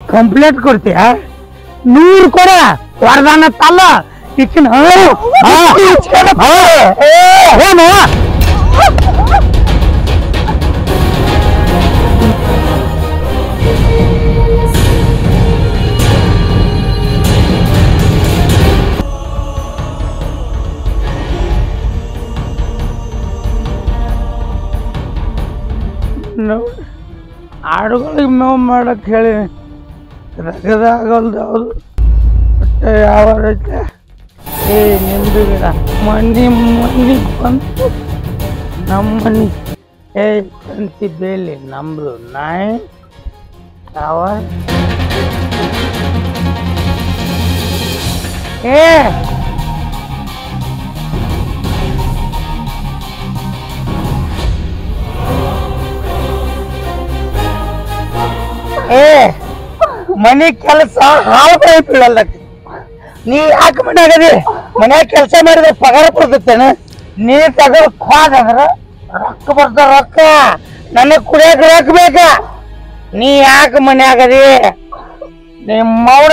Complaint ಕೊಡ್ತೀಯ ನೂರು ಕೊಡ ವರದಾನ ತಲ್ಲ ಇಚ್ಚಿನ ಏನು ನೋಡ್, ಆಡುಗಳಿಗೆ ಮೇವು ಮಾಡಕ್ ಹೇಳಿ ರಗದಾಗಲ್ದು ಯಾವುದು ಮತ್ತೆ ಯಾವ ರೈತ ಏ ನಿಮ್ದು ಗಿಡ ಮನಿ ಮನಿ ಬಂತು ನಮ್ಮ ಮನಿ ಏ ತಂತಿ ಬೇಲಿ ನಮ್ದು ನಾಯಿ ಯಾವ ಏ ಏ ಮನೆ ಕೆಲಸ ಹಾಳು ಬೀಳಲ್ಲ ನೀ ಯಾಕೆ ಮನ್ಯಾಗದಿ ಮನ್ಯಾಗ ಕೆಲಸ ಮಾಡಿದ್ರೆ ಪಗಾರ ಕೊಡ್ತೇನ ನೀ ತಗದ್ ಕ್ವಾದಂದ್ರ ರೊಕ್ಕ ಬರ್ತಾವ ರೊಕ್ಕ ನನಗ್ ಕುಡಿಯಕ್ ರೊಕ್ಕ ಬೇಕ ನೀ ಯಾಕೆ ಮನ್ಯಾಗದಿ ನಿಮ್ಮವ್ರ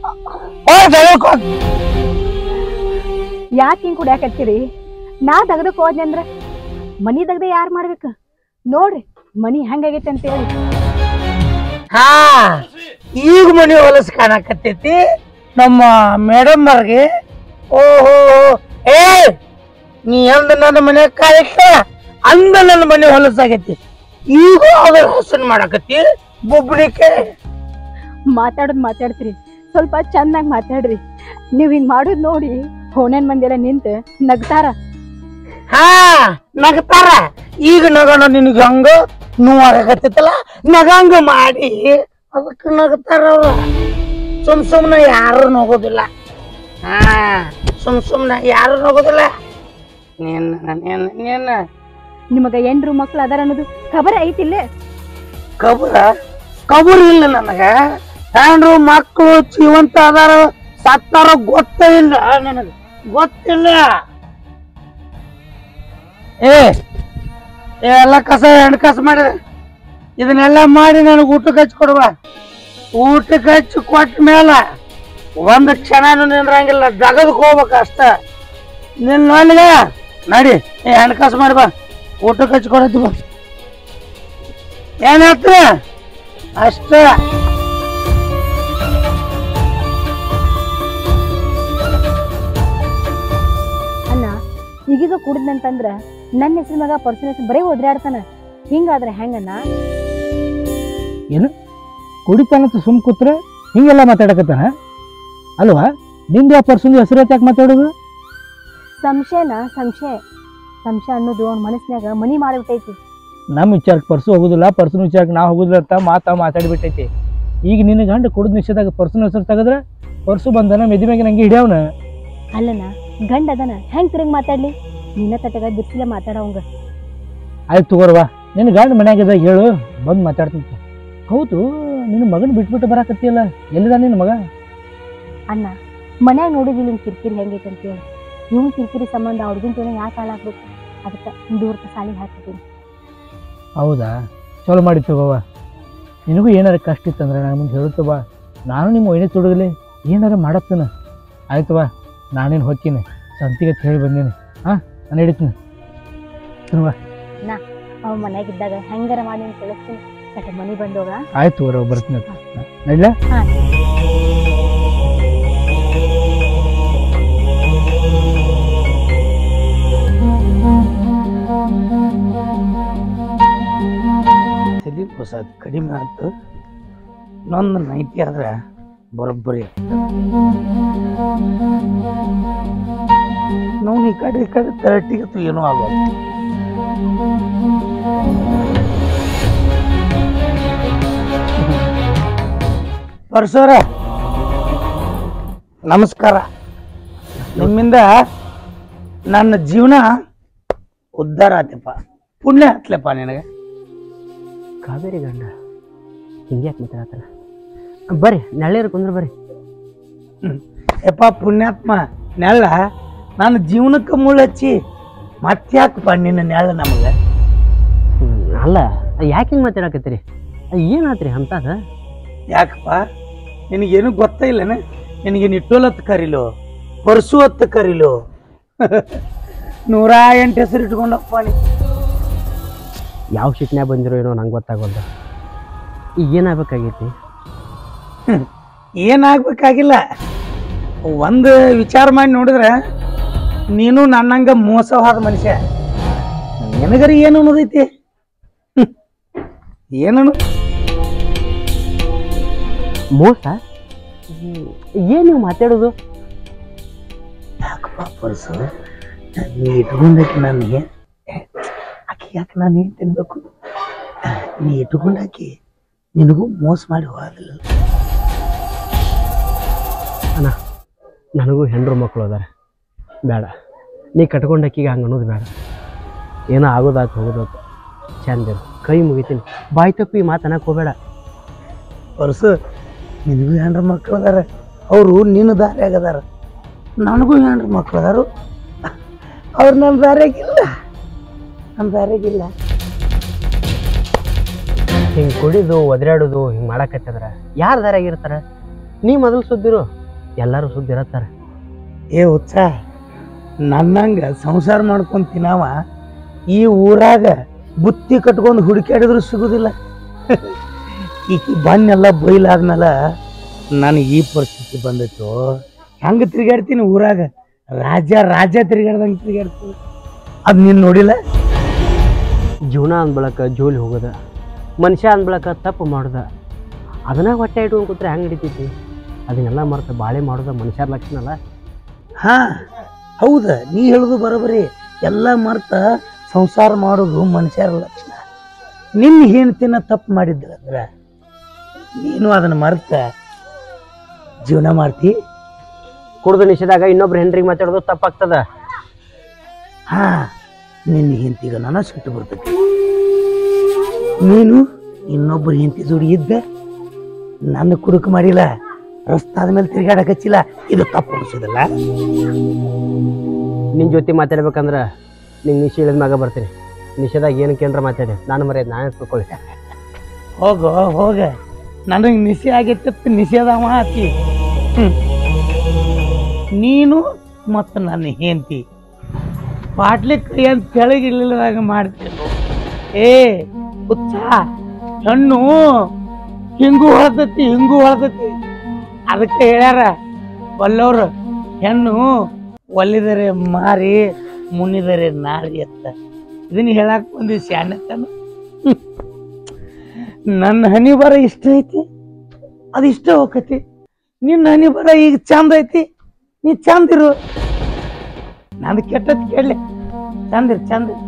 ಯಾಕೆ ಹಿಂಗ್ ಕುಡಿಯಾಕತ್ತೀರಿ ನಾ ತೆಗ್ದಕ್ ಹೋದ್ನಿ ಅಂದ್ರ ಮನಿ ತೆಗ್ದೆ ಯಾರ್ ಮಾಡ್ಬೇಕು ನೋಡ್ರಿ ಮನಿ ಹೆಂಗಾಗೈತೆ ಅಂತೇಳಿ ಹಾ ಈಗ ಮನಿ ಹೊಲಸ್ ಕಾಣಕತ್ತೈತಿ ನಮ್ಮ ಮೇಡಮ್ ಅವ್ರಿಗೆ ಓಹೋ ಏ ನೀ ಎಂದ ನನ್ನ ಮನೆ ಕಾಯಕ್ಕ ಅಂದ ನನ್ನ ಮನೆ ಹೊಲಸಾಗೈತಿ ಈಗ ಅದ್ರ ಹಸನ್ ಮಾಡಕತ್ತಿ ಬೊಬ್ಬಳಿಕೆ ಮಾತಾಡೋದ್ ಮಾತಾಡ್ತೀರಿ ಸ್ವಲ್ಪ ಚಂದಾಗ್ ಮಾತಾಡ್ರಿ ನೀವ್ ಹಿಂಗ್ ಮಾಡೋದ್ ನೋಡಿ ಹೋನೇನ್ ಮಂದಿ ಎಲ್ಲ ನಿಂತ ನಗ್ತಾರ ಹಾ ನಗತಾರ ಈಗ ನಗೋಣ ನಿನಗೆ ಹಂಗ ನೋವಾಗತ್ತೈತಲ್ಲ ನಗಂಗ ಮಾಡಿ ಅದಕ್ಕೆ ನಗತಾರ ಅವ್ರು ಸುಮ್ ಸುಮ್ನೆ ಯಾರು ನಗೋದಿಲ್ಲ ಹಾ ಸುಮ್ ಸುಮ್ನೆ ಯಾರು ನಗೋದಿಲ್ಲ ನಿನ್ನ ನಿನ್ನ ನಿನ್ನ ನಿಮಗ ಎಂಡ್ರು ಮಕ್ಳು ಅದಾರ ಅನ್ನೋದು ಖಬರ ಐತಿಲ್ಲೇ ಕಬುರ ಕಬುರ್ ಇಲ್ಲ ನನಗ ಹೆಣ್ರು ಮಕ್ಕಳು ಜೀವಂತ ಅದಾರ ಸತ್ತಾರ ಗೊತ್ತೇ ಇಲ್ಲ ನನಗ ಗೊತ್ತಿಲ್ಲ ಏ ಏ, ಎಲ್ಲ ಕಸ ಹೆಣ್ಣು ಕಸ ಮಾಡಿದೆ ಇದನ್ನೆಲ್ಲ ಮಾಡಿ ನನಗೆ ಊಟಕ್ಕೆ ಹಚ್ಚಿ ಕೊಡುವ ಊಟಕ್ಕೆ ಹಚ್ಚಿ ಕೊಟ್ಟ ಮೇಲೆ ಒಂದು ಕ್ಷಣನೂ ನಿಂದ್ರಂಗಿಲ್ಲ ಜಗದಕ್ಕೆ ಹೋಗ್ಬೇಕು ಅಷ್ಟ ನಿನ್ನ ನನಗೆ ನಡಿ ಏ ಹೆಣ್ಣು ಕಸ ಮಾಡಿ ಬಾ ಊಟಕ್ಕೆ ಹಚ್ಚಿ ಕೊಡತ್ತಿ ಬಾ ಏನ್ ಹೇಳ್ತೀರ ಅಷ್ಟ ಅಣ್ಣ ಈಗೀಗ ಕುಡಿದ್ನಂತಂದ್ರ ನನ್ನ ಹೆಸರು ಮಗ ಪರ್ಸನ್ ಹೆಸರು ಬರೀ ಒದ್ರಾಡ್ತಾನ ಹಿಂಗಾದ್ರೆ ಹೆಂಗಣ್ಣ ಏನು ಕುಡಿತಾನಂತ ಸುಮ್ ಕೂತ್ರೆ ಹಿಂಗೆಲ್ಲ ಮಾತಾಡಕತ್ತಾನ ಅಲ್ವಾ ನಿಂದು ಆ ಪರ್ಸನ್ ಹೆಸರು ಯಾಕೆ ಮಾತಾಡೋದು ಸಂಶಯನ ಸಂಶಯ ಸಂಶಯ ಅನ್ನೋದು ಅವ್ನ ಮನಸ್ನ್ಯಾಗ ಮನಿ ಮಾಡಿಬಿಟ್ಟೈತಿ ನಮ್ಮ ವಿಚಾರಕ್ಕೆ ಪರ್ಸು ಹೋಗುದಿಲ್ಲ ಪರ್ಸನ್ ವಿಚಾರಕ್ಕೆ ನಾ ಹೋಗುದಿಲ್ಲ ಅಂತ ಮಾತಾ ಮಾತಾಡ್ಬಿಟ್ಟೈತಿ ಈಗ ನಿನ್ನ ಗಂಡ ಕುಡಿದ ನಿಷೇಧಾಗ ಪರ್ಸನ್ ಹೆಸರು ತೆಗೆದ್ರೆ ಪರ್ಸು ಬಂದನ ಮೆದಿ ಮ್ಯಾಗ ನಂಗೆ ಹಿಡಿಯವನ ಅಲ್ಲನ ಗಂಡ ಅದನ ಹೆಂಗ್ ತಿರುಗಿ ಮಾತಾಡ್ಲಿ ನಿನ್ನ ತಟಗ ಬಿಸಿಲೆ ಮಾತಾಡವಂಗ ಆಯ್ತು ತಗೋರ್ವಾ ನಿನ್ನ ಗಂಡ ಮನ್ಯಾಗಿದ್ದಾಗ ಹೇಳು ಬಂದು ಮಾತಾಡ್ತಂತ ಹೌದು ನಿನ್ನ ಮಗನ ಬಿಟ್ಬಿಟ್ಟು ಬರಾಕತ್ತಿಯಲ್ಲ ಎಲ್ಲಿದ ನಿನ್ನ ಮಗ ಅಣ್ಣ ಮನ್ಯಾಗ ನೋಡಿದಿಲ್ಲ ಇವ್ನ್ ಕಿರಿಕಿರಿ ಹೆಂಗೈತೆ ಅಂತೇಳಿ ಇವ್ನ ಕಿರಿಕಿರಿ ಸಂಬಂಧ ಅವ್ರಿಗಿಂತ ಯಾಕೆ ಹಾಳಾಗ್ಬೇಕು ಅದಕ್ಕೆ ದೂರದ ಸಾಲಿಗೆ ಹಾಕಿದ್ದೀನಿ ಹೌದಾ ಚಲೋ ಮಾಡಿ ತಗೋವ ನಿನಗೂ ಏನಾರ ಕಷ್ಟ ಇತ್ತಂದ್ರೆ ನಾನು ಮುಂದೆ ಹೇಳುತ್ತ ಬಾ ನಾನು ನಿಮ್ಮ ಒಯ್ನೆ ತೊಡಗಲಿ ಏನಾರ ಮಾಡತ್ತನ ಆಯ್ತು ಬಾ ನಾನೇನು ಹೊಕ್ಕಿನಿ ಸಂತಿಗೆ ಹೇಳಿ ಬಂದೀನಿ ಹಾಂ ನಾನು ಹಿಡಿತೀನಿ ಬಾ ಅವ್ ಮನ್ಯಾಗಿದ್ದಾಗ ಹೆಂಗಾರ ಮಾಡಿ ಅಂತ ತಿಳಿಸ್ತೀನಿ ಬಟ್ ಮನಿ ಬಂದೋಗ ಆಯ್ತು ತಗೋರ ಬರ್ತೀನಿ ನಡ್ಲ ಹಾ ತಲೆ ಹೊಸ ಕಡಿಮೆ ಆಯ್ತು ಇನ್ನೊಂದು ನೈಟಿ ಆದ್ರೆ ಬರೋಬ್ಬರಿ ನಾವು ಈ ಕಡೆ ಈ ಕಡೆ ತರ್ಟಿಗೆ ಏನೂ ಆಗೋದು ಪರಸೋರ ನಮಸ್ಕಾರ ನಿಮ್ಮಿಂದ ನನ್ನ ಜೀವನ ಉದ್ಧಾರ ಆತಪ್ಪ ಪುಣ್ಯ ಹತ್ಲಪ್ಪ ನಿನಗೆ ಕಾವೇರಿ ಗಂಡ ಹಿಂಗ್ಯಾಕೆ ಮಾತಾಡತ್ತಾನ ಬರ್ರಿ ನೆಳ್ಳೇರು ಕುಂದ್ರ ಬರ್ರಿ ಯಪ್ಪ ಪುಣ್ಯಾತ್ಮ ನೆಳ್ಳ ನನ್ನ ಜೀವನಕ್ಕೆ ಮುಳ್ಳಚ್ಚಿ ಮತ್ತ್ಯಾಕಪ್ಪ ನಿನ್ನ ನೆಳ್ಳ ನಮಗೆ ಹ್ಮ್, ಅಲ್ಲ ಯಾಕೆ ಹಿಂಗೆ ಮಾತಾಡಕತ್ತೀರಿ ಏನಾತ್ರಿ ಅಂತದ ಯಾಕಪ್ಪ ನಿನಗೇನು ಗೊತ್ತ ಇಲ್ಲನ ನಿನಗೆ ನಿಟ್ಟೋಲತ್ ಕರಿಲು ಪರ್ಸು ಹೊತ್ತು ಕರಿಲು ನೂರ ಎಂಟು ಹೆಸರು ಇಟ್ಕೊಂಡಪ್ಪ ನೀ ಯಾವ ಶಿಟ್ನ್ಯಾಗ ಬಂದಿರೋ ಏನೋ ನಂಗೆ ಗೊತ್ತಾಗೋಲ್ಲ ಈಗ ಏನಾಗಬೇಕಾಗೈತಿ ಏನಾಗ್ಬೇಕಾಗಿಲ್ಲ ಒಂದು ವಿಚಾರ ಮಾಡಿ ನೋಡಿದ್ರೆ ನೀನು ನನ್ನಂಗ ಮೋಸವಾದ ಮನುಷ್ಯ ನಿನಗರ ಏನು ಅನ್ನೋದೈತಿ ಹ್ಮ್. ಏನನು ಮೋಸ ಏನು ನೀವು ಮಾತಾಡೋದು ಯಾಕಪ್ಪ ಪರ್ಸು ನೀ ಇಟ್ಕೊಂಡಾಕಿ ನನಗೆ ಆಕಿ ಯಾಕೆ ನಾನು ಏನು ತಿನ್ಬೇಕು ನೀ ಇಟ್ಕೊಂಡಾಕಿ ನಿನಗೂ ಮೋಸ ಮಾಡಿ ಹೋಗಲಿಲ್ಲ ಅಣ್ಣ ನನಗೂ ಹೆಂಡ್ರು ಮಕ್ಕಳು ಅದಾರ ಬೇಡ ನೀ ಕಟ್ಕೊಂಡಕ್ಕಿಗೆ ಹಂಗೆ ಅನ್ನೋದು ಬೇಡ ಏನೋ ಆಗೋದಾತು ಹೋಗೋದಾತು ಚಂದ ಕೈ ಮುಗಿತೀನಿ ಬಾಯಿ ತಪ್ಪಿ ಮಾತು ಅನ್ನಕ್ಕೆ ಹೋಗಬೇಡ ಪರ್ಸು ನಿನಗೂ ಹೆಂಡ್ರ ಮಕ್ಳು ಅದಾರ ಅವರು ನಿನ್ನ ದಾರ್ಯಾಗ ಅದಾರ ನನಗೂ ಹೆಂಡ್ರ ಮಕ್ಳು ಅದಾರು ಅವ್ರು ನನ್ನ ದಾರ್ಯಾಗಿಲ್ಲ ನಮ್ಮ ದಾರ್ಯಾಗಿಲ್ಲ ಹಿಂಗೆ ಕುಡಿದು ಒದರಾಡೋದು ಹಿಂಗೆ ಮಾಡಕತ್ತಂದ್ರ ಯಾರು ದಾರಾಗಿರ್ತಾರ ನೀ ಮೊದಲು ಸುದ್ದಿರು ಎಲ್ಲರೂ ಸುದ್ದಿ ಇರತ್ತಾರ ಏ ಹುಚ್ಚ ನನ್ನಂಗ ಸಂಸಾರ ಮಾಡ್ಕೊಂಡ್ ತಿನ್ನವ ಈ ಊರಾಗ ಬುತ್ತಿ ಕಟ್ಕೊಂಡು ಹುಡುಕಾಡಿದ್ರು ಸಿಗುದಿಲ್ಲ ಈಕಿ ಬನ್ನೆಲ್ಲ ಬೈಲಾದ್ಮೇಲೆ ನನಗೆ ಈ ಪರಿಸ್ಥಿತಿ ಬಂದಿತ್ತು ಹೆಂಗ ತಿರುಗಾಡ್ತೀನಿ ಊರಾಗ ರಾಜ ರಾಜ ತಿರುಗಾಡ್ದಂಗೆ ತಿರುಗಾಡ್ತೀನಿ ಅದ್ ನೀನ್ ನೋಡಿಲ್ಲ ಜೀವನ ಅಂದ್ಬಳಕ ಜೋಲಿ ಹೋಗೋದ ಮನುಷ್ಯ ಅಂದ್ಬಳಕ ತಪ್ಪು ಮಾಡೋದ ಅದನ್ನ ಹೊಟ್ಟೆ ಇಟ್ಕೊಂಡು ಕೂತ್ರೆ ಹೆಂಗೆ ಹಿಡಿತೈತಿ ಅದನ್ನೆಲ್ಲ ಮರೆತು ಬಾಳೆ ಮಾಡೋದ ಮನುಷ್ಯರ ಲಕ್ಷಣ ಅಲ್ಲ ಹಾ ಹೌದ ನೀ ಹೇಳುದು ಬರೋಬರಿ ಎಲ್ಲ ಮರ್ತ ಸಂಸಾರ ಮಾಡೋದು ಮನುಷ್ಯರ ಲಕ್ಷಣ ನಿನ್ನ ಹೆಂಡ್ತಿನ ತಪ್ಪು ಮಾಡಿದ್ರಂದ್ರ ನೀನು ಅದನ್ನ ಮರ್ತ ಜೀವನ ಮಾಡ್ತಿ ಕುಡ್ದು ನಿಷೇಧಾಗ ಇನ್ನೊಬ್ರು ಹೆಂಡ್ರಿಗೆ ಮಾತಾಡೋದು ತಪ್ಪಾಗ್ತದ ಹಾ ನಿನ್ನ ಹೆಂಡತಿಗ ನನ್ನ ಸಿಟ್ಟು ಬರ್ತೈತಿ ನೀನು ಇನ್ನೊಬ್ಬರು ಹೆಂಡತಿ ಜೋಡಿ ಇದ್ದ ನನ್ನ ಕುಡುಕು ಮಾಡಿಲ್ಲ ರಸ್ತಾದ ಮೇಲೆ ತಿರ್ಗಾಡಕ್ ಹಚ್ಚಿಲ್ಲ ಇದು ತಪ್ಪು ಅನಿಸೋದಿಲ್ಲ ನಿನ್ನ ಜೊತೆ ಮಾತಾಡ್ಬೇಕಂದ್ರ ನಿಂಗೆ ನಿಶೆ ಇಳಿದ ಮ್ಯಾಗ ಬರ್ತೀನಿ ನಿಷೇಧಾಗ ಏನು ಕೇಂದ್ರ ಮಾತಾಡಿ ನಾನು ಮರ್ಯಾದ ನಾನೇ ತಿಳ್ಕೊಳ್ಳಿ ಹೋಗೋ ಹೋಗ ನನಗೆ ನಿಶೆ ಆಗೈತೆ ನಿಷೇಧವ ಆತಿ ಹ್ಮ್. ನೀನು ಮತ್ತು ನನ್ನ ಹೆಂಡತಿ ಬಾಟ್ಲಿ ಕೈ ಅಂತ ಕೆಳಗಿಲ್ಲದಾಗ ಮಾಡ್ತೀನಿ ಏ ಹುಚ್ಚ ಹೆಣ್ಣು ಹಿಂಗು ಹೊಳ್ತತಿ ಹಿಂಗು ಹೊಳ್ತತಿ ಅದಕ್ಕೆ ಹೇಳ್ಯಾರ ಒಲ್ಲವ್ರು ಹೆಣ್ಣು ಒಲ್ಲಿದರೆ ಮಾರಿ ಮುನಿದರೆ ನಾರಿ ಅಂತ ಇದನ್ನ ಹೇಳಕ್ ಬಂದಿ ಶಾಣತನ ನನ್ನ ಹನಿ ಬರ ಇಷ್ಟ ಐತಿ ಅದು ಇಷ್ಟ ಹೋಗತಿ ನಿನ್ನ ಹನಿ ಬರ ಈಗ ಚಂದ ಐತಿ ನೀ ಚಂದ ಇರು ನಂದು ಕೆಟ್ಟದ್ ಕೇಳಲಿ ಚಂದ ಇರು ಚಂದ ಇರು.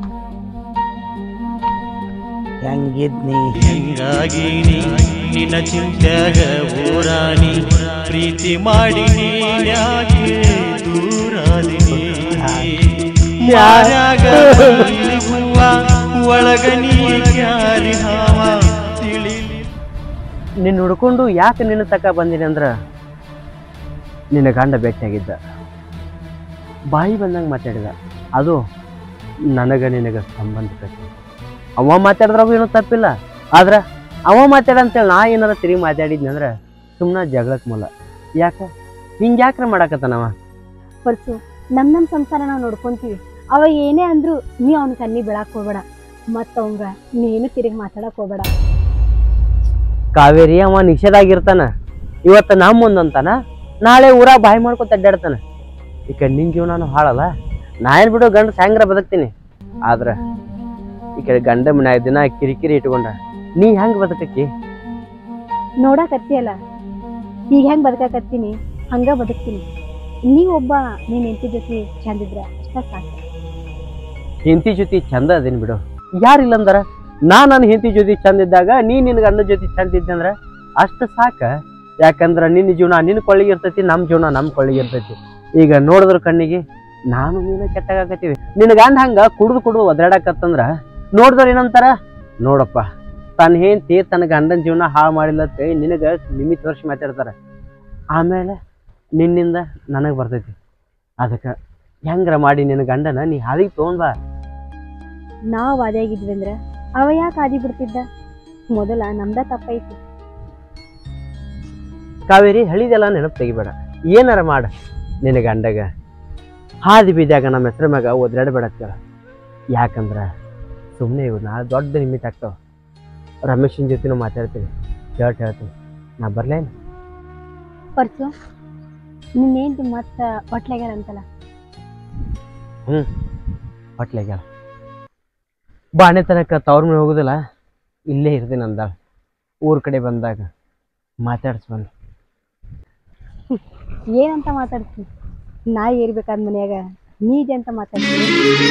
ಹೆಂಗಿದ್ನಿ ಹೆಂಗಾಗೀನಿ ನಿನ್ನ ಚಿಂತ್ಯಾಗ ಊರಾಣಿ ಪ್ರೀತಿ ಮಾಡಿ ನೀನ್ಯಾಕೆ ದೂರಾದಿನಿ ಯಾರ್ಯಾಗ ಹೂವ ಒಳಗ ನೀ ಕ್ಯಾರಿ ಹಾವ ತಿಳಿಲಿ ನಿನ್ನ ಹುಡ್ಕೊಂಡು ಯಾಕೆ ನಿನ್ನ ತಕ ಬಂದಿನಿ ಅಂದ್ರ ನಿನ್ನ ಗಂಡ ಭೇಟಿಯಾಗಿದ್ದ ಬಾಯಿ ಬಂದಂಗೆ ಮಾತಾಡಿದ ಅದು ನನಗ ನಿನಗ ಸಂಬಂಧ ಕಟ್ಟಿ ಅವ ಮಾತಾಡಿದ್ರಾಗೂ ಏನೂ ತಪ್ಪಿಲ್ಲ ಆದ್ರ ಅವ ಮಾತಾಡ ಅಂತೇಳಿ ನಾ ಏನಾರ ತಿರುಗಿ ಮಾತಾಡಿದ್ನಿ ಅಂದ್ರ ಸುಮ್ಮನೆ ಜಗಳಕ್ಕೆ ಮೂಲ ಯಾಕ ಹಿಂಗೆ ಯಾಕ್ರ ಮಾಡಾಕತ್ತಾನವ ಪರ್ಸು ನಮ್ ನಮ್ ಸಂಸಾರ ನಾವು ನೋಡ್ಕೊಂತೀವಿ ಅವ ಏನೇ ಅಂದ್ರು ನೀ ಅವ್ನ ಕಣ್ಣಿ ಬೀಳಾಕ್ ಹೋಗ್ಬೇಡ ಮತ್ತ ಅವಂಗ ನೀನು ತಿರುಗಿ ಮಾತಾಡಕ್ ಹೋಗ್ಬೇಡ ಕಾವೇರಿ ಅವ ನಿಷೇಧಾಗಿರ್ತಾನ ಇವತ್ತು ನಮ್ಮ ಮುಂದಂತಾನ ನಾಳೆ ಊರಾಗ ಬಾಯಿ ಮಾಡ್ಕೊತ ಅಡ್ಡಾಡ್ತಾನ ಈ ಕಡೆ ನಿನ್ ಜೀವನ ಹಾಳಲ್ಲ ನಾ ಏನ್ ಬಿಡು ಗಂಡ ಸಾಯಂಗ್ರ ಬದುಕ್ತೀನಿ ಆದ್ರ ಈ ಕಡೆ ಗಂಡ ಮನ್ಯಾಗ ದಿನ ಕಿರಿಕಿರಿ ಇಟ್ಕೊಂಡ ನೀ ಹೆಂಗ್ ಬದುಕಕ್ಕಿ ನೋಡಾಕತ್ತಿಯಲ್ಲ ಈಗ ಹೆಂಗ್ ಬದುಕಾಕತ್ತೀನಿ ಹಂಗ ಬದುಕ್ತೀನಿ ನೀ ಒಬ್ಬ ನೀನ್ ಹೆಂಡತಿ ಜೊತೆ ಚಂದಿದ್ರ ಅಷ್ಟ ಸಾಕು ಹೆಂಡತಿ ಜೊತೆ ಚಂದ ಅದೇನ್ ಬಿಡು ಯಾರಿಲ್ಲ ಅಂದಾರ ನಾ ನನ್ನ ಹೆಂಡತಿ ಜೊತೆ ಚಂದ ಇದ್ದಾಗ ನೀ ನಿನ್ ಗಂಡ ಜೊತೆ ಚಂದ ಇದ್ದಂದ್ರ ಅಷ್ಟ ಸಾಕ ಯಾಕಂದ್ರ ನಿನ್ನ ಜೀವನ ನಿನ್ನ ಕೊಳ್ಳಿಗೆ ಇರ್ತೈತಿ ನಮ್ಮ ಜೀವನ ನಮ್ಮ ಕೊಳ್ಳಿಗೆ ಇರ್ತೈತಿ ಈಗ ನೋಡಿದ್ರ ಕಣ್ಣಿಗೆ ನಾನು ನೀನು ಕೆಟ್ಟಾಗತ್ತೀವಿ ನಿನ್ನ ಗಂಡ ಹಂಗ ಕುಡ್ದು ಕುಡ್ದು ಒದರಾಡಕತ್ತಂದ್ರ ನೋಡಿದ್ರ ಏನಂತಾರ ನೋಡಪ್ಪ ತನ್ನ ಹೆಂಡತಿ ತನ್ನ ಗಂಡನ ಜೀವನ ಹಾಳು ಮಾಡಿಲ್ಲತ್ತೆ ನಿನಗ ನಿಮಿತ್ ವರ್ಷ ಮಾತಾಡ್ತಾರ ಆಮೇಲೆ ನಿನ್ನಿಂದ ನನಗೆ ಬರ್ತೈತಿ ಅದಕ್ಕೆ ಹೆಂಗ್ರ ಮಾಡಿ ನಿನ್ನ ಗಂಡನ ನೀ ಹಾದಿಗೆ ತೊಗೊಂಡ್ ಬಾ ನಾವ್ ಆದಿಯಾಗಿದ್ವಿ ಅಂದ್ರ ಅವ ಯಾಕೆ ಆದಿ ಬಿಡ್ತಿದ್ದ ಮೊದಲ ನಮ್ದ ತಪ್ಪೈತಿ ಕಾವೇರಿ ಹಳಿದೆಲ್ಲ ನೆನಪು ತೆಗಿಬೇಡ ಏನಾರ ಮಾಡ ನಿನ್ನ ಗಂಡಗ ಹಾದಿ ಬೀದ್ಯಾಗ ನಮ್ಮ ಹೆಸ್ರ ಮ್ಯಾಗ ಒದ್ರಾಡಬೇಡ ಕೇಳ ಯಾಕಂದ್ರ ಸುಮ್ಮನೆ ಇವು ನಾ ದೊಡ್ಡ ನಿಮಿತ್ತ ಆಗ್ತಾವ ರಮೇಶನ್ ಜೊತೆನೂ ಮಾತಾಡ್ತೀನಿ ಹೇಳ್ಟ್ ಹೇಳ್ತೀನಿ ನಾ ಬರ್ಲೇನು ಪರ್ಸು ನಿನ್ನೇಂತಿ ಮತ್ತ ಹೊಟ್ಲಾಗ್ಯಾರ ಅಂತಲ್ಲ ಹೊಟ್ಲೆಗ್ಯಾಳ ಬಾಣೆ ತನಕ ತವ್ರ ಮನೆ ಹೋಗುದಿಲ್ಲ ಇಲ್ಲೇ ಇರ್ತೀನಿ ಅಂದಾಳ ಊರ್ ಕಡೆ ಬಂದಾಗ ಮಾತಾಡ್ಸ್ ಬಂದು ಏನಂತ ಮಾತಾಡ್ತಿ ನಾ ಏರ್ಬೇಕಾದ ಮನ್ಯಾಗ ನೀಜೆ ಅಂತ ಮಾತಾಡ್ತೀನಿ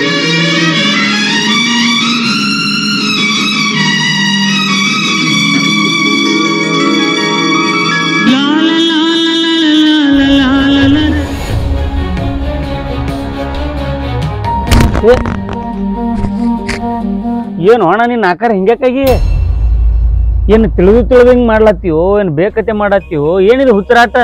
ಏನು ಅಣ್ಣ ನೀನ್ ಆಕಾರ ಹಿಂಗ್ಯಾಕಾಗಿ ಏನು ತಿಳಿದು ತಿಳಿದು ಹಿಂಗ್ ಮಾಡ್ಲತ್ತೀವೋ ಏನು ಬೇಕತೆ ಮಾಡತ್ತೀವೋ ಏನಿದು ಹುಚ್ಚರಾಟ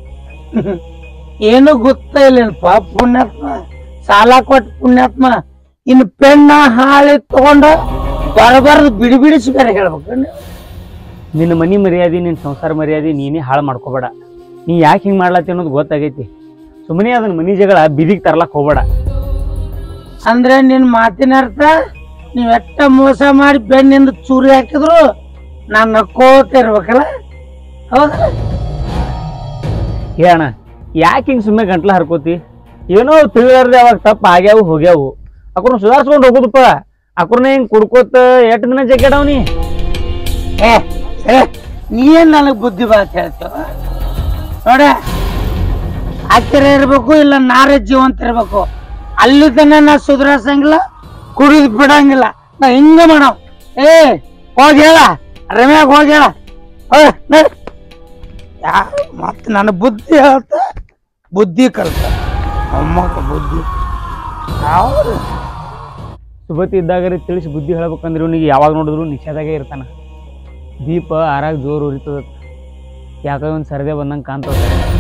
ಏನು ಗೊತ್ತ ಇಲ್ಲೇನಪ್ಪ ಪುಣ್ಯಾತ್ಮ ಸಾಲ ಕೊಟ್ಟು ಪುಣ್ಯಾತ್ಮ ಇನ್ನು ಪೆಣ್ಣ ಹಾಳಿ ತಗೊಂಡ ಬರಬಾರ್ದು ಬಿಡಿ ಬಿಡಿಸಿ ಬೇರೆ ಹೇಳ್ಬೇಕು ನಿನ್ನ ಮನಿ ಮರ್ಯಾದೆ ನಿನ್ನ ಸಂಸಾರ ಮರ್ಯಾದೆ ನೀನೇ ಹಾಳು ಮಾಡ್ಕೋಬೇಡ ನೀ ಯಾಕೆ ಹಿಂಗೆ ಮಾಡ್ಲತ್ತಿ ಅನ್ನೋದು ಗೊತ್ತಾಗೈತಿ ಸುಮ್ಮನೆ ಅದನ್ನ ಮನಿ ಜಗಳ ಬಿದಿಗೆ ತರ್ಲಕ್ ಹೋಗ್ಬೇಡ ಅಂದ್ರೆ ನಿನ್ ಮಾತಿನ ಅರ್ಥ ನೀವ್ ಎಷ್ಟ ಮೋಸ ಮಾಡಿ ಬೆನ್ನಿಂದ ಚೂರಿ ಹಾಕಿದ್ರು ನಾನ್ ನಕ್ಕೋತ ಇರ್ಬೇಕಲ್ಲ ಹೌದಾ ಏ ಅಣ್ಣ ಯಾಕೆ ಹಿಂಗೆ ಸುಮ್ಮನೆ ಗಂಟ್ಲ ಹರ್ಕೋತಿ ಏನೋ ತಿಳಿದಾರ್ದೆ ಅವಾಗ ತಪ್ಪು ಆಗ್ಯಾವು ಹೋಗ್ಯಾವು ಅಕ್ರನ್ನ ಸುಧಾರಿಸ್ಕೊಂಡು ಹೋಗುದಪ್ಪ ಅಕ್ರನ್ನ ಹಿಂಗೆ ಕುಡ್ಕೋತ ಎಷ್ಟು ದಿನ ಜಗ್ಗಾಡವ್ನಿ ಏ ಏ, ನೀನ್ ನನಗ್ ಬುದ್ಧಿ ಬಾತ್ ಹೇಳ್ತೇವ ನೋಡ ಹತ್ತಿರ ಇರ್ಬೇಕು ಇಲ್ಲ ನಾರೇ ಜೀವಂತ ಇರ್ಬೇಕು ಅಲ್ಲಿ ತನ ನಾ ಸುಧಾರಿಸಂಗಿಲ್ಲ ಕುಡಿದ್ ಬಿಡಂಗಿಲ್ಲ ನಾ ಹಿಂಗ ಮಾಡವ್ ಏ ಹೋಗಿ ಹೇಳ ರಮ್ಯಾಗ ಹೋಗಿ ಹೇಳ ಹೋಗ್, ನಡಿ. ಯಾ ಮತ್ ನನ್ನ ಬುದ್ಧಿ ಹೇಳ್ತ ಬುದ್ಧಿ ಕಲ್ತ ಅಮ್ಮಕ್ಕ ಬುದ್ಧಿ ಹೌದು ಸುಬತಿ ಇದ್ದಾಗ ತಿಳಿಸಿ ಬುದ್ಧಿ ಹೇಳ್ಬೇಕಂದ್ರೆ ಇವನಿಗೆ ಯಾವಾಗ ನೋಡಿದ್ರು ನಿಷೇಧಾಗೆ ಇರ್ತಾನ ದೀಪ ಆರಾಗ ಜೋರು ಉರಿತದ ಯಾಕೋ ಒಂದು ಸರದೆ ಬಂದಂಗೆ ಕಾಣ್ತದ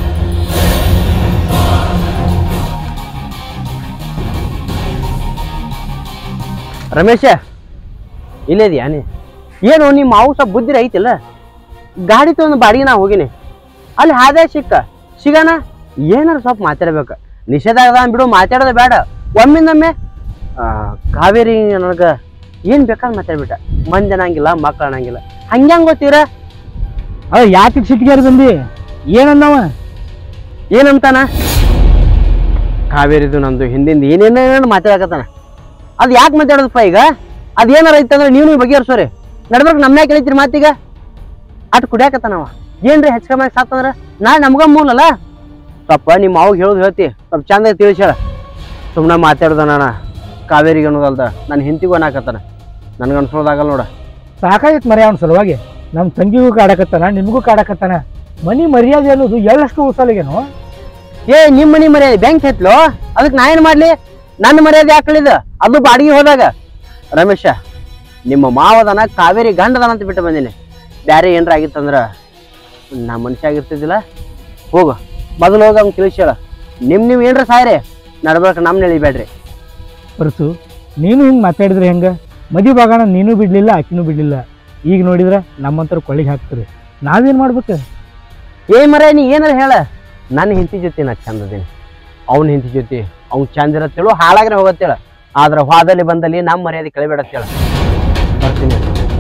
ರಮೇಶ ಇಲ್ಲೇದಿಯಾ ನೀ ಏನು ನಿಮ್ಮ ಮಾವು ಸ್ವಲ್ಪ ಬುದ್ಧಿ ಐತಿಲ್ಲ ಗಾಡಿ ತೊಗೊಂಡು ಬಾಡಿಗೆ ನಾ ಹೋಗಿನಿ ಅಲ್ಲಿ ಹಾದೆ ಸಿಕ್ಕ ಸಿಗಣ ಏನಾರ ಸ್ವಲ್ಪ ಮಾತಾಡ್ಬೇಕು ನಿಷೇಧ ಆಗದ ಬಿಡು ಮಾತಾಡೋದು ಬೇಡ ಒಮ್ಮಿಂದೊಮ್ಮೆ ಆ, ಕಾವೇರಿ ನನಗೆ ಏನು ಬೇಕಾದ್ ಮಾತಾಡ್ಬಿಟ್ಟ ಮಂದಿ ಅನ್ನಂಗಿಲ್ಲ ಮಕ್ಳು ಅನ್ನಂಗಿಲ್ಲ ಹಂಗ್ಯಾಂಗ ಗೊತ್ತೀರ ಅದ ಯಾಕೆ ಸಿಟ್ಟಿಗೆ ಬಂದಿ ಏನಂದವ ಏನಂತಾನ ಕಾವೇರಿದು ನಂದು ಹಿಂದಿಂದ ಏನೇನೇನು ಮಾತಾಡಕತ್ತಾನ ಅದು ಯಾಕೆ ಮಾತಾಡೋದಪ್ಪ ಈಗ ಅದು ಏನಾರ ಐತಂದ್ರೆ ನೀವು ಬಗೆಹರಿಸೋರಿ ನಡ್ಬೇಕು ನಮ್ನ್ಯಾಗ ಕೇಳಿತೀರಿ ಮಾತೀಗ ಅಟ್ ಕುಡಿಯಾಕತ್ತಾನವ ಏನ್ರಿ ಹೆಚ್ಚ ಕಮ್ಮಿ ಸಾತಂದ್ರ ನಾಳೆ ನಮ್ಗ ಮೂಲಲ್ಲ ಸ್ವಲ್ಪ ನಿಮ್ಮ ಮಾವಾಗ ಹೇಳೋದು ಹೇಳ್ತಿ ಸ್ವಲ್ಪ ಚಂದ ತಿಳಿಸ್ ಹೇಳ ಸುಮ್ಮನೆ ಮಾತಾಡ್ದ ನಾನು ಕಾವೇರಿಗೆ ಅನ್ನೋದಲ್ದ ನನ್ನ ಹಿಂತಿಗೂ ಅನ್ನಕತ್ತಾನ ನನ್ಗೆ ಅನ್ಸೋದಾಗಲ್ಲ ನೋಡ ಸಾಕಾಗಿತ್ತು ಮರ್ಯ ಅವನ ಸಲುವಾಗಿ ನಮ್ಮ ತಂಗಿಗೂ ಕಾಡಕತ್ತಾನ ನಿಮಗೂ ಕಾಡಕತ್ತಾನ ಮನಿ ಮರ್ಯಾದೆ ಅನ್ನೋದು ಎಳ್ಳಷ್ಟು ಉಸಲಿಗೇನು ಏ ನಿಮ್ಮ ಮನಿ ಮರ್ಯಾದೆ ಬ್ಯಾಂಕ್ ಹೆತ್ಲು ಅದಕ್ಕೆ ನಾ ಏನು ಮಾಡ್ಲಿ ನನ್ನ ಮರ್ಯಾದೆ ಹಾಕಳಿದ ಅದು ಬಾಡಿಗೆ ಹೋದಾಗ ರಮೇಶ ನಿಮ್ಮ ಮಾವದನ ಕಾವೇರಿ ಗಂಡದನ ಅಂತ ಬಿಟ್ಟು ಬಂದೀನಿ ಬ್ಯಾರೆ ಏನ್ರ ಆಗಿತ್ತಂದ್ರ ನಾ ಮನುಷ್ಯ ಆಗಿರ್ತಿದ್ದಿಲ್ಲ ಹೋಗು ಮೊದಲು ಹೋಗಿ ಅವ್ನು ತಿಳಿಸಿ ಹೇಳ ನಿಮ್ ನೀವು ಏನ್ರ ಸಾಯ್ರಿ ನಡ್ಬೇಕು ನಮ್ನ ಎಳಿಬೇಡ್ರಿ ಹೊರತು ನೀನು ಹಿಂಗೆ ಮಾತಾಡಿದ್ರೆ ಹೆಂಗ ಮದಿ ಬಾಗಣ ನೀನು ಬಿಡ್ಲಿಲ್ಲ ಆಕಿನೂ ಬಿಡ್ಲಿಲ್ಲ ಈಗ ನೋಡಿದ್ರೆ ನಮ್ಮಂತರ ಕೊಳ್ಳಿಗೆ ಹಾಕ್ತೀರಿ ನಾವೇನ್ ಮಾಡ್ಬೇಕು ಏ ಮರ ನೀ ಏನಾರ ಹೇಳ ನನ್ನ ಹೆಂಡತಿ ಜೊತೆ ನಾ ಚಂದ ಅದೀನಿ ಅವ್ನ ಹೆಂಡತಿ ಜೊತೆ ಅವ್ನ್ ಚಂದ ಇರತ್ತೇಳು ಹಾಳಾಗ್ರೆ ಹೋಗತ್ತೇಳ ಆದ್ರ ವಾದಲ್ಲಿ ಬಂದಲ್ಲಿ ನಮ್ಮ ಮರ್ಯಾದೆ ಕಳಿಬೇಡತ್ತೇಳ ಬರ್ತೀನಿ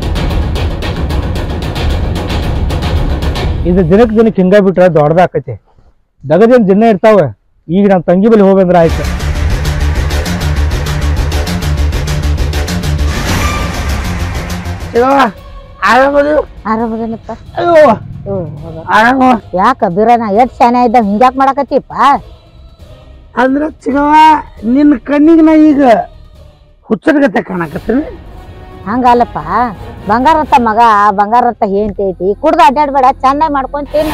ಇದು ದಿನಕ್ಕೆ ದಿನಕ್ಕೆ ಹಿಂಗ ಬಿಟ್ರೆ ದೊಡ್ಡದಾಕೈತಿ ದಗದೇನ್ ದಿನ ಇರ್ತಾವ ಈಗ ನಮ್ಮ ತಂಗಿ ಬಳಿ ಹೋಗಂದ್ರೆ ಆಯ್ತು ಶಿವ ಆರಾಮದು ಆರಾಮದೇನಪ್ಪ ಅಯ್ಯೋ ಆರಾಮ ಯಾಕ ಬಿರನ ಎಷ್ಟ್ ಶಾನೆ ಇದ್ದ ಹಿಂಗ್ಯಾಕ್ ಮಾಡಕತ್ತಿಪ್ಪ ಅಂದ್ರ ಚಿಗವ ನಿನ್ನ ಕಣ್ಣಿಗೆ ನಾ ಈಗ ಹುಚ್ಚರ್ಗತೆ ಕಾಣಕತ್ತೀನಿ ಹಂಗಲ್ಲಪ್ಪ ಬಂಗಾರತ್ತ ಮಗ ಬಂಗಾರತ್ತ ಹೆಂಡತಿ ಐತಿ ಕುಡ್ದು ಅಡ್ಡಾಡ್ಬೇಡ ಚಂದಾಗಿ ಮಾಡ್ಕೊಂತೀನಿ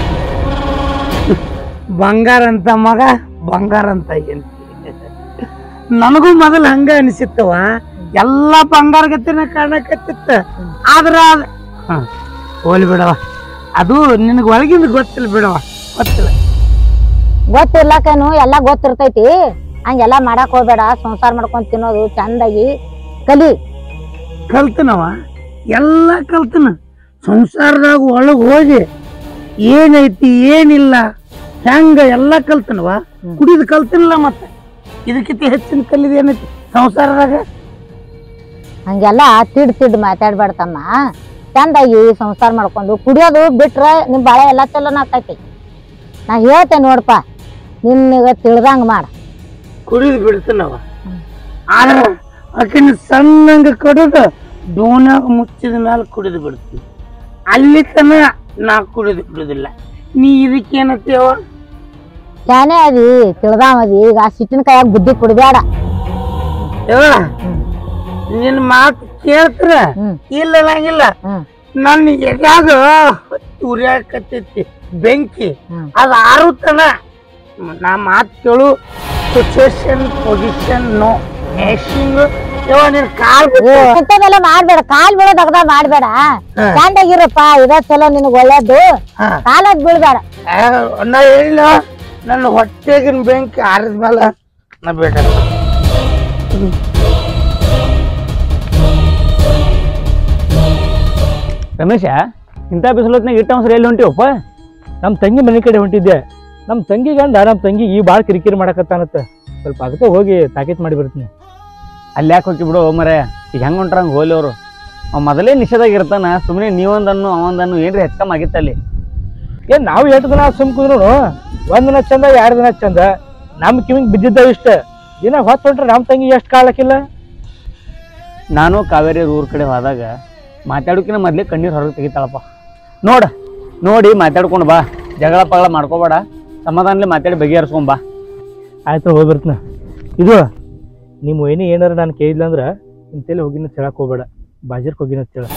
ಬಂಗಾರ ಅಂತ ಮಗ ಬಂಗಾರ ಅಂತ ಏನ್ ನನಗೂ ಮೊದಲು ಹಂಗ ಅನಿಸಿತ್ತವ ಎಲ್ಲ ಬಂಗಾರ ಗತಿನ ಕಾಣಕತ್ತಿತ್ತ ಆದ್ರ ಅದ್- ಹ, ಹೋಗ್ಲಿ ಬಿಡವ ಅದು ನಿನಗೆ ಒಳಗಿಂದ ಗೊತ್ತಿಲ್ಲ ಬಿಡವ ಗೊತ್ತಿಲ್ಲ ಗೊತ್ತಿರ್ಲಕೇನು ಎಲ್ಲ ಗೊತ್ತಿರ್ತೈತಿ ಹಂಗೆಲ್ಲ ಮಾಡಕ್ ಹೋಗ್ಬೇಡ ಸಂಸಾರ ಮಾಡ್ಕೊಂಡ್ ತಿನ್ನೋದು ಚಂದಾಗಿ ಕಲಿ ಕಲ್ತನವ ಎಲ್ಲ ಕಲ್ತನ ಸಂಸಾರದಾಗ ಒಳಗೆ ಹೋಗಿ ಏನೈತಿ ಏನಿಲ್ಲ ಹೆಂಗ ಎಲ್ಲ ಕಲ್ತನವ ಕುಡಿದು ಕಲ್ತಿನಿಲ್ಲ ಮತ್ತೆ ಇದಕ್ಕಿಂತ ಹೆಚ್ಚಿನ ಕಲಿದ ಏನೈತಿ ಸಂಸಾರದಾಗ ಹಂಗೆಲ್ಲ ತಿಡ್ ತಿಡ್ ಮಾತಾಡ್ಬೇಡ್ತಮ್ಮ ಚಂದಾಗಿ ಸಂಸಾರ ಮಾಡ್ಕೊಂಡು ಕುಡಿಯೋದು ಬಿಟ್ರೆ ನಿಮ್ ಬಾಳೆ ಎಲ್ಲ ಚಲೋನ ಆಕೈತಿ ನಾ ಹೇಳ್ತೇನೆ ನೋಡಪ್ಪ ನಿನ್ನಗ ತಿಳ್ದಂಗ ಮಾಡ ಕುಡಿದು ಬಿಡ್ತೀನವ ಆದ್ರ ಆಕಿನ ಸಣ್ಣಂಗ ಕಡಿದು ಡೋನ್ಯಾಗ ಮುಚ್ಚಿದ ಮೇಲೆ ಕುಡಿದು ಬಿಡ್ತೀನಿ ಅಲ್ಲಿ ತನ ನಾ ಕುಡಿದು ಬಿಡುದಿಲ್ಲ ನೀ ಇದಕ್ಕೇನತ್ತೀವ ಶಾನೆ ಅದಿ ತಿಳ್ದಾವ ಅದಿ ಈಗ ಆ ಸಿಟ್ಟಿನ ಕೈಯಾಗ ಬುದ್ಧಿ ಕುಡ್ಬೇಡ ಯವ್ವ, ನಿನ್ ಮಾತು ಕೇಳ್ತಾರ ಹ್ಮ್ ಇಲ್ಲ ಅನ್ನಂಗಿಲ್ಲ ಹ್ಮ್ ನನ್ನ ಎದ್ಯಾಗ ಉರಿಯಾಕತ್ತೈತಿ ಬೆಂಕಿ ಹ್ಮ್. ಅದು ಆರುತ್ತನ ನಾ ಮಾತು ಕೇಳು ಸಿಚುವೇಶನ್ ಪೊಸಿಷನ್ ನೋ ಮ್ಯಾಶಿಂಗ್ ಯವ್ವ ನಿನ್ ಕಾಲ್ ಬಿಟ್ಟು ಇಂಥದೆಲ್ಲ ಮಾಡ್ಬೇಡ ಕಾಲ್ ಬೀಳೋದ್ ಅಗದ ಮಾಡ್ಬೇಡ ಚಂದಾಗಿರಪ್ಪ ಇದ ಚಲೋ ನಿನಗ್ ಒಳ್ಳೇದು ಹಾ. ಕಾಲದ್ ಬೀಳ್ಬೇಡ ಆ, ನಾ ಹೇಳಿಲ್ಲ ನನ್ನ ಹೊಟ್ಟೆಗಿನ ಬೆಂಕಿ ಆರಿದ ಮೇಲೆ ನಾ ಬೇಡ ರಮೇಶ ಇಂಥ ಬಿಸಿಲೊತ್ನಾಗ ಇಟ್ಟ ಅವಸರ ಎಲ್ಲಿ ಹೊಂಟಿವಪ್ಪ ನಮ್ಮ ತಂಗಿ ಮನೆ ಕಡೆ ಹೊಂಟಿದ್ದೆ ನಮ್ಮ ತಂಗಿ ಗಂಡ ನಮ್ಮ ತಂಗಿ ಈ ಭಾಳ ಕಿರಿಕಿರಿ ಮಾಡಕತ್ತಾನತ್ತ ಸ್ವಲ್ಪ ಅದಕ್ಕೆ ಹೋಗಿ ತಾಕೀತ್ ಮಾಡಿ ಬರ್ತೀನಿ ಅಲ್ಲಿ ಯಾಕೆ ಹೋಗಿ ಬಿಡು ಮರ ಈಗ ಹೆಂಗೆ ಹೊಂಟ್ರಂಗೆ ಹೋಲಿ ಅವರು ಅವ ಮೊದಲೇ ನಿಷೇಧಾಗ ಇರ್ತಾನ ಸುಮ್ಮನೆ ನೀವೊಂದನ್ನು ಅವೊಂದನ್ನು ಏನ್ರಿ ಹೆಚ್ಚಕಮ್ಮ ಆಗಿತ್ತಲ್ಲಿ ಏನ್ ನಾವು ಎಷ್ಟು ದಿನ ಸುಮ್ ಕುಂದ್ರು ಒಂದ್ ದಿನ ಚಂದ ಎರಡು ದಿನ ಚಂದ ನಮ್ಮ ಕಿವಿಗೆ ಬಿದ್ದಿದ್ದಾವ ಇಷ್ಟ ದಿನ ಹೊತ್ತು ಹೊಂಟ್ರೆ ನಮ್ಮ ತಂಗಿ ಎಷ್ಟು ಕಾಳಕ್ಕಿಲ್ಲ ನಾನು ಕಾವೇರಿ ಊರ್ ಕಡೆ ಹೋದಾಗ ಮಾತಾಡೋಕಿನ ಮೊದಲೇ ಕಣ್ಣೀರು ಹೊರಗೆ ತೆಗಿತಾಳಪ್ಪ ನೋಡ ನೋಡಿ ಮಾತಾಡ್ಕೊಂಡು ಬಾ ಜಗಳ ಪಗಳ ಮಾಡ್ಕೋಬೇಡ ಸಮಾಧಾನಲೆ ಮಾತಾಡಿ ಬಗೆಹರಿಸ್ಕೊಂಡ್ ಬಾ ಆಯ್ತು ಹೋಗಿ ಬರ್ತೀನಿ ಇದು ನಿಮ್ಮ ವೈನಿ ಏನಾರ ನಾನು ಕೇಳಿಲ್ಲ ಅಂದ್ರೆ ನಿಮ್ಮ ತಲೆ ಹೋಗಿನ ಹೇಳಕ್ ಹೋಗ್ಬೇಡ ಬಾಜರ್ಕ್ ಹೋಗಿನ ಹೇಳ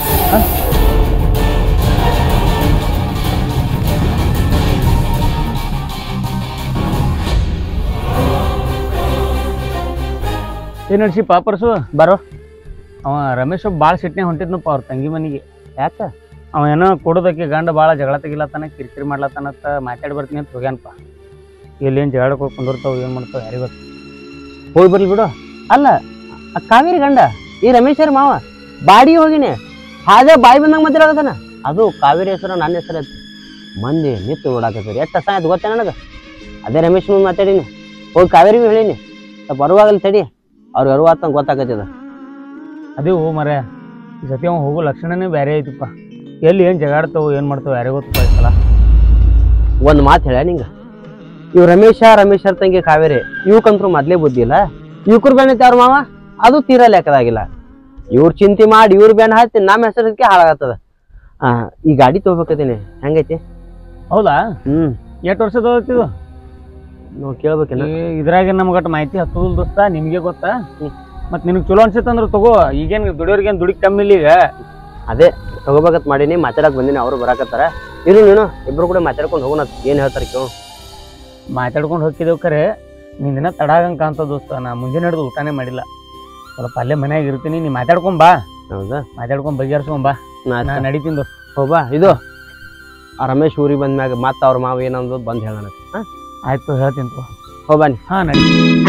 ಏನು ನಡ್ಸಿ ಪಾಪರ್ಸು ಬರೋ ಅವ ರಮೇಶ್ ಭಾಳ ಸಿಟ್ನೆ ಹೊಂಟಿದ್ನಪ್ಪ ಅವ್ರ ತಂಗಿ ಮನೆಗೆ ಯಾಕ ಅವ ಏನೋ ಕೊಡೋದಕ್ಕೆ ಗಂಡ ಭಾಳ ಜಗಳ ತೆಗಿಲತ್ತಾನ ಕಿರಿಕಿರಿ ಮಾಡ್ಲತ್ತಾನಂತ ಮಾತಾಡಿ ಬರ್ತೀನಿ ಅಂತ ಹೋಗ್ಯಾನಪ್ಪ ಇಲ್ಲೇನು ಜಗಳ ಹೋಗಿ ಕುಂದಿರ್ತಾವ ಏನು ಮಾಡ್ತಾವ ಯಾರಿಗೆ ಗೊತ್ತು ಹೋಗಿ ಬರ್ಲಿ ಬಿಡು ಅಲ್ಲ ಆ ಕಾವೇರಿ ಗಂಡ ಈ ರಮೇಶ್ ಅವ್ರ ಮಾವ ಬಾಡಿ ಹೋಗಿನಿ ಹಾಗೆ ಬಾಯಿ ಬಂದಂಗೆ ಮಾತಾಡಕತ್ತಾನ ಅದು ಕಾವೇರಿ ಹೆಸರು ನನ್ನ ಹೆಸರು ಐತಿ ಮಂದಿ ನಿತ್ತು ನೋಡಾಕತ್ತೀರಿ ಎಷ್ಟು ಹಸ ಆಯ್ತು ಗೊತ್ತೇ ನನಗೆ ಅದೇ ರಮೇಶ್ ಮುಂದೆ ಮಾತಾಡೀನಿ ಹೋಗಿ ಕಾವೇರಿ ಹೇಳೀನಿ ಸ್ವಲ್ಪ ಅರುವಾಗಲಿ ತಡಿ ಅವ್ರು ಅರುವಾತ ಗೊತ್ತಾಗತ್ತದ ಅದೇ ಹೋ ಮರ ಈ ಸತಿ ಅವ ಹೋಗೋ ಲಕ್ಷಣನೇ ಬೇರೆ ಐತಿಪ್ಪ ಎಲ್ಲಿ ಏನು ಜಗಾಡ್ತಾವ ಏನು ಮಾಡ್ತಾವ ಯಾರಿಗೆ ಗೊತ್ತಪ್ಪ ಈ ಸಲ ಒಂದು ಮಾತು ಹೇಳ ನಿಂಗೆ ಇವ್ ರಮೇಶ ರಮೇಶರ್ ತಂಗಿ ಕಾವೇರಿ ಇವಕ್ಕಂತೂ ಮೊದ್ಲೇ ಬುದ್ಧಿ ಇಲ್ಲ ಇವ್ಕರ್ ಬೆಣ್ಣ ಅವ್ರ ಮಾವ ಅದು ತೀರಾ ಲೆಕ್ಕದಾಗಿಲ್ಲ ಇವ್ರ ಚಿಂತೆ ಮಾಡಿ ಇವ್ರ ಬೆನ್ನ ಹತ್ತಿ ನಮ್ಮ ಹೆಸರಕ್ಕೆ ಹಾಳಾಗತ್ತದ ಆ ಈ ಗಾಡಿ ತಗೋಬೇಕತ್ತೀನಿ ಹೆಂಗೈತಿ ಹೌದಾ ಹ್ಮ್ ಎಷ್ಟು ವರ್ಷದ ಇದು ನಾವು ಕೇಳ್ಬೇಕೇನ ಇದ್ರಾಗ ನಮ್ಗಟ್ಟು ಮಾಹಿತಿ ಹತ್ತುದಿಲ್ಲ ದೋಸ್ತ ನಿಮ್ಗೆ ಗೊತ್ತಾ ಮತ್ ನಿನಗ್ ಚಲೋ ಅನ್ಸುತ್ತೆ ಅಂದ್ರೆ ತಗೋ ಈಗೇನ್ ದುಡಿಯೋರ್ಗೇನ್ ದುಡಿಕ್ ಕಮ್ಮಿ ಇಲ್ಲ ಈಗ ಅದೇ ತಗೋಬೇಕತ್ ಮಾಡೀನಿ ಮಾತಾಡಕ್ ಬಂದಿನಿ ಅವ್ರು ಬರಾಕತ್ತಾರ ಇರು ನೀನು ಇಬ್ರು ಕೂಡ ಮಾತಾಡ್ಕೊಂಡು ಹೋಗೋಣ ಏನ್ ಹೇಳ್ತಾರ ಕೇಳು ಮಾತಾಡ್ಕೊಂಡು ಹೋಗಿದ್ದೇವ್ ಖರೆ ನಿನ್ ದಿನ ತಡ ಆಗಂಗ್ ಕಾಣ್ತದ ದೋಸ್ತ ನಾ ಮುಂಜಾನೆ ಹಿಡಿದು ಊಟನೇ ಮಾಡಿಲ್ಲ ಸ್ವಲ್ಪ ಅಲ್ಲೇ ಮನ್ಯಾಗ ಇರ್ತೀನಿ ನೀ ಮಾತಾಡ್ಕೊಂಡ್ ಬಾ ಹೌದಾ ಮಾತಾಡ್ಕೊಂಡ್ ಬಗೆಹರಿಸ್ಕೊಂಡ್ ಬಾ ನಾ ನಡಿತೀನಿ ದೋಸ್ತ ಹೋಗ್ಬಾ ಇದು ಆ ರಮೇಶ್ ಊರಿಗೆ ಬಂದ್ಮ್ಯಾಗ ಮತ್ತೆ ಅವ್ರ ಮಾವ ಏನಂದ್ ಬಂದ್ ಹೇಳೋಣ ಆಯ್ತು ಹೇಳ್ತೀನಿ ತಗೋ ಹೋಗ್ಬಾನಿ ಹಾ ನಡಿ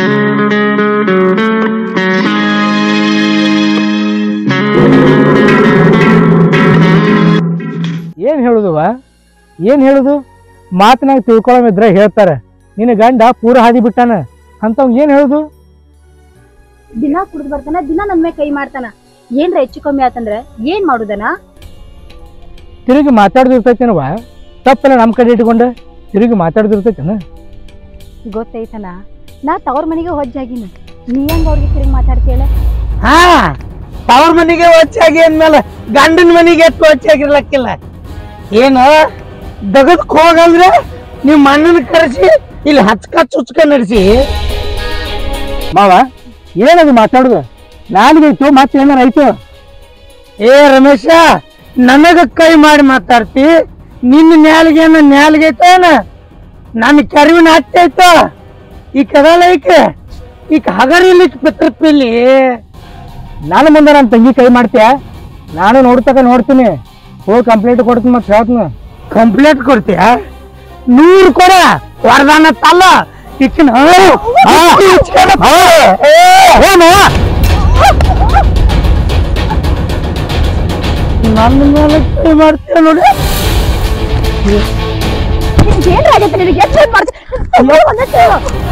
ಏನ್ ಹೇಳುದುವ ಏನ್ ಹೇಳುದು ಮಾತನಾಗ ತಿಳ್ಕೊಳಮಿದ್ರೆ ಹೇಳ್ತಾರೆ ನಿನ್ನ ಗಂಡ ಪೂರ ಹಾದಿ ಬಿಟ್ಟಾನ ಅಂತವ್ ಏನ್ ಹೇಳುದು ದಿನ ಕುಡ್ದು ಬರ್ತಾನ ದಿನ ನನ್ ಮೇಲೆ ಕೈ ಮಾಡ್ತಾನ ಏನ್ರ ಹೆಚ್ಚು ಕಮ್ಮಿ ಆತಂದ್ರ ಏನ್ ಮಾಡುದನ ತಿರುಗಿ ಮಾತಾಡ್ದಿರ್ತೈತೇನವ ತಪ್ಪಲ್ಲ ನಮ್ಮ ಕಡೆ ಇಟ್ಕೊಂಡೆ ತಿರುಗಿ ಮಾತಾಡ್ದಿರ್ತೈತೇನ ಗೊತ್ತೈತನ ನಾ ತವ್ರ ಮನೆಗೆ ಹೊಜ್ಜಾಗಿನಿ ನೀ ಹೆಂಗ ಅವ್ರಿಗೆ ತಿರುಗಿ ಮಾತಾಡ್ತೀಯಲ್ಲ ಹಾ ತವ್ರ ಮನೆಗೆ ಹೊಚ್ಚಾಗಿ ಅಂದ್ಮೇಲೆ ಗಂಡನ ಮನೆಗೆ ಎತ್ತು ಹೊಚ್ಚಾಗಿರ್ಲಕ್ಕಿಲ್ಲ ಏನು ದಗದಕ್ ಹೋಗಂದ್ರೆ ನಿಮ್ಮ ಅಣ್ಣನ ಕರೆಸಿ ಇಲ್ಲಿ ಹಚ್ಕ ಚುಚ್ಕ ನಡೆಸಿ ಮಾವ ಏನದು ಮಾತಾಡುದು ನಾಲ್ಗೈತು ಮತ್ತೆ ಏನಾರ ಐತು ಏ ರಮೇಶ ನನಗ ಕೈ ಮಾಡಿ ಮಾತಾಡ್ತಿ ನಿನ್ನ ನ್ಯಾಲ್ಗೇನ ನ್ಯಾಲ್ಗೈತೇನ ನನ್ನ ಕರಿವಿನ ಹತ್ತೈತ ಈ ಕದಳ ಈಕೆ ಈಗ ಹಗರಿಲಿಕ್ಕೆ ಪಿತ್ರಪಿಲ್ಲಿ ನಾನು ಮುಂದೆ ನನ್ನ ತಂಗಿ ಕೈ ಮಾಡ್ತೀಯ ನಾನು ನೋಡ್ತಕ ನೋಡ್ತೀನಿ ಹೋಗಿ ಕಂಪ್ಲೇಂಟ್ ಕೊಡ್ತೀನಿ ಮತ್ತೆ ಹೇಳ್ತೀನಿ ಕಂಪ್ಲೇಂಟ್ ಕೊಡ್ತೀಯ ನೂರು ಕೊಡ ವರದಾನ ತಲ್ಲ ಈಕಿನ ನನ್ನ ಮೇಲೆ ಕೈ ಮಾಡ್ತೀಯ ನೋಡಿ ನಿನಗೆ ಎಷ್ಟು ಮಾಡ್ತೀನಿ ಒಂದಷ್ಟು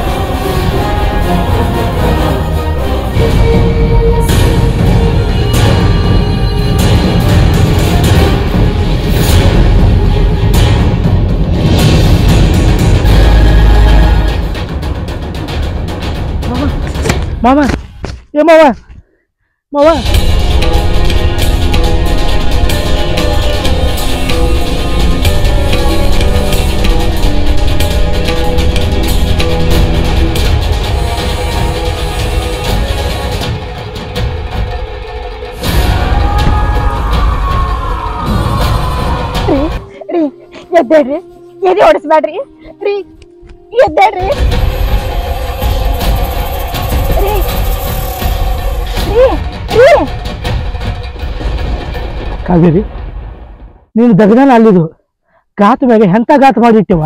ಮಾವ ಏ ಮಾವ ಮಾವ ರೀ ಎದ್ದೇಳ್ರಿ ಎದೆ ಹೊಡಿಸ್ಬೇಡ್ರಿ ರೀ ಎದ್ದೇಳ್ರಿ ರೀ ರೀ ರೀ ಕಾವೇರಿ ನೀನು ದಗದಾನ ಅಲ್ಲಿದು ಗಾತ ಮ್ಯಾಗೆ ಎಂತ ಗಾತ ಮಾಡಿಟ್ಟಿವ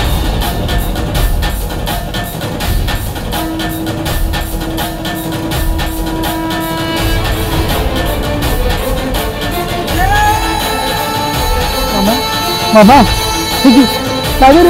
ಮಾಮ ಮಾಮ ಹೀಗೆ ಕಾವೇರಿ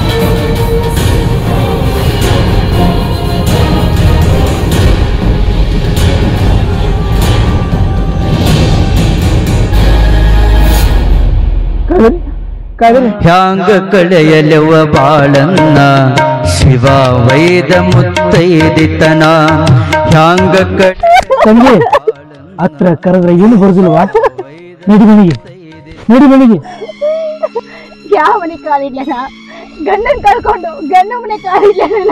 ಕಾವೇರಿ ಕಾವೇರಿ ಹ್ಯಾಂಗ ಕಳೆಯಲವ ಬಾಳನ್ನ ಶಿವ ವೈದ ಮುತ್ತೈದಿತನ ಹ್ಯಾಂಗ ಕ ತಂಗಿ ಹತ್ರ ಕರೆದ್ರೆ ಏನು ಬರುದಿಲ್ವಾ ನಡಿ ಮನೆಗೆ ನಡಿ ಮನೆಗೆ ಯಾವ ಮನೆ ಕಾಲಿಲ್ಲ ಗಂಡನ್ ಕಳ್ಕೊಂಡು ಗಂಡ ಮನೆ ಕಾಲಿಲ್ಲ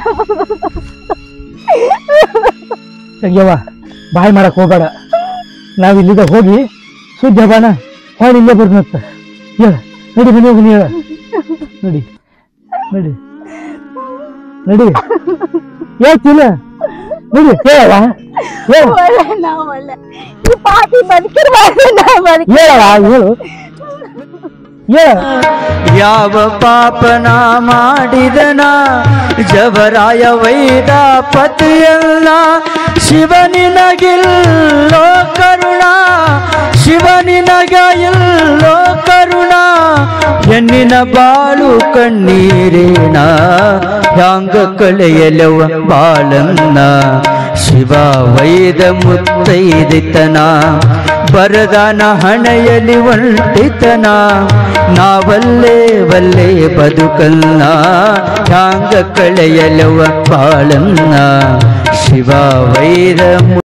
ತಂಗ್ಯವ್ವ ಬಾಯ್ ಮಾಡಕ್ ಹೋಗ್ಬೇಡ ನಾವ್ ಇಲ್ಲಿಂದ ಹೋಗಿ ಸುದ್ದಿ ಹಬ್ಬಾನ ಹೊಳ್ಳಿ ಇಲ್ಲೇ ಬರ್ನತ್ತ ಹೇಳ ನಡಿ ಮನೆ ಹೋಗಿ ಹೇಳ ನಡಿ ನಡಿ ನಡಿ ಹೇಳ್ತಿಲ್ಲ ನಡಿ ಹೇಳವ ಹೇಳ ಒಳ್ಳೆ ನಾ ಒಳ್ಳೆ ಈ ಪಾಪಿ ಬದುಕಿರ್ಬಾರ್ದು ನಾ ಬದುಕಿ ಹೇಳವ ಹೇಳು ಹೇಳ ಯಾವ ಪಾಪನ ಮಾಡಿದನ ಜವರಾಯ ವೈದ ಪತಿಯಲ್ಲ ಶಿವನಿನಗಿಲ್ಲೋ ಕರುಣ ಶಿವನಿನಗ ಇಲ್ಲೋ ಕರುಣ ಹೆಣ್ಣಿನ ಬಾಳು ಕಣ್ಣೀರೇನ ಹ್ಯಾಂಗ ಕಳೆಯಲವ ಬಾಳನ್ನ ಶಿವ ವೈದ ಮುತ್ತೈದಿತನ ಬರದಾನ ಹಣೆಯಲ್ಲಿ ಒಂಟಿತನ ನಾವಲ್ಲೇ ವಲ್ಲೇ ಬದುಕಲ್ಲ ಹ್ಯಾಂಗ ಕಳೆಯಲವ ಬಾಳನ್ನ ಶಿವ ವೈರ